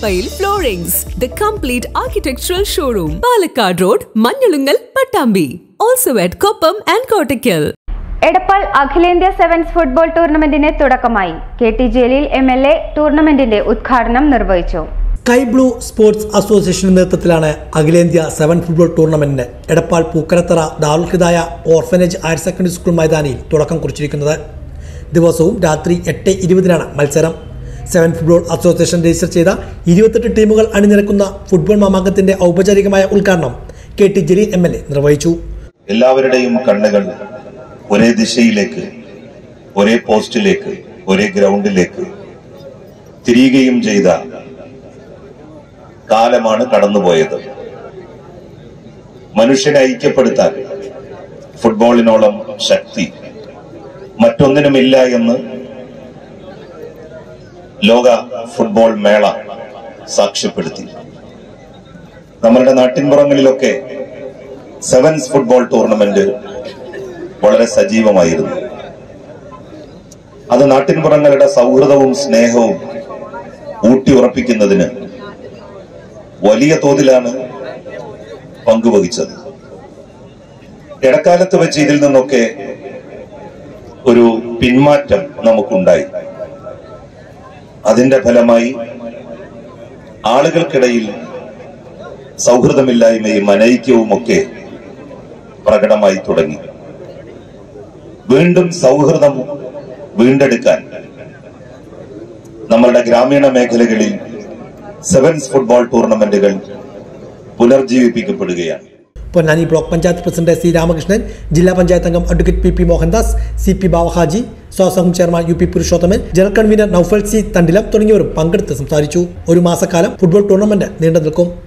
കോട്ടപ്പയിൽ floorings the complete architectural showroom Palakkad road Manjalungal Pattambi also at Koppam and Kottakkal Edappal അഖിലേന്ത്യാ sevens football ടൂർണമെന്റിന് തുടക്കമായി K T Jaleel M L A ടൂർണമെന്റിന്റെ ഉദ്ഘാടനം നിർവഹിച്ചു സ്കൈ ബ്ലൂ സ്പോർട്സ് അസോസിയേഷന്റെ നേതൃത്വത്തിലാണ് അഖിലേന്ത്യാ സെവൻ ഫുട്ബോൾ ടൂർണമെന്റിന് Edappal Pookkarathara Darul Hidaya orphanage higher secondary school മൈതാനിയിൽ തുടക്കം കുറിച്ചിരിക്കുന്നത് ദിവസവും രാത്രി എട്ട് ഇരുപതിനാണ് മത്സരം സെവൻ ഫുട്ബോൾ അസോസിയേഷൻ രജിസ്റ്റർ ചെയ്ത ഇരുപത്തെട്ട് ടീമുകൾ അണിനിരക്കുന്ന ഫുട്ബോൾ മാമാങ്കത്തിന്റെ ഔപചാരികമായ ഉദ്ഘാടനം K T Jaleel M L A നിർവഹിച്ചു എല്ലാവരുടെയും കണ്ണുകൾ ഒരേ ദിശയിലേക്ക് ഒരേ പോസ്റ്റിലേക്ക് ഒരേ ഗ്രൗണ്ടിലേക്ക് തിരിയുകയും ചെയ്ത കാലമാണ് കടന്നുപോയത് മനുഷ്യനെ ഐക്യപ്പെടുത്താൻ ഫുട്ബോളിനോളം ശക്തി മറ്റൊന്നിനുമില്ല എന്ന് ലോക ഫുട്ബോൾ മേള സാക്ഷ്യപ്പെടുത്തി നമ്മളുടെ നാട്ടിൻപുറങ്ങളിലൊക്കെ സെവൻസ് ഫുട്ബോൾ ടൂർണമെന്റ് വളരെ സജീവമായിരുന്നു അത് നാട്ടിൻപുറങ്ങളുടെ സൗഹൃദവും സ്നേഹവും ഊട്ടിയുറപ്പിക്കുന്നതിന് വലിയ തോതിലാണ് പങ്കുവഹിച്ചത് ഇടക്കാലത്ത് വെച്ച് ഇതിൽ നിന്നൊക്കെ ഒരു പിന്മാറ്റം നമുക്കുണ്ടായി അതിന്റെ ഫലമായി ആളുകൾക്കിടയിൽ സൗഹൃദമില്ലായ്മയും അനൈക്യവും ഒക്കെ പ്രകടമായി തുടങ്ങി വീണ്ടും സൗഹൃദം വീണ്ടെടുക്കാൻ നമ്മളുടെ ഗ്രാമീണ മേഖലകളിൽ സെവൻസ് ഫുട്ബോൾ ടൂർണമെന്റുകൾ പുനർജീവിപ്പിക്കപ്പെടുകയാണ് Ponnani block panchayat president C Ramakrishnan ജില്ലാ പഞ്ചായത്ത് അംഗം advocate P P Mohandas C P Bavahaji സ്വാസംഘം chairman U P Purushothaman general convener Noufal C Thandilam തുടങ്ങിയവരും പങ്കെടുത്ത് സംസാരിച്ചു ഒരു മാസക്കാലം ഫുട്ബോൾ ടൂർണമെന്റ് നീണ്ടു നിൽക്കും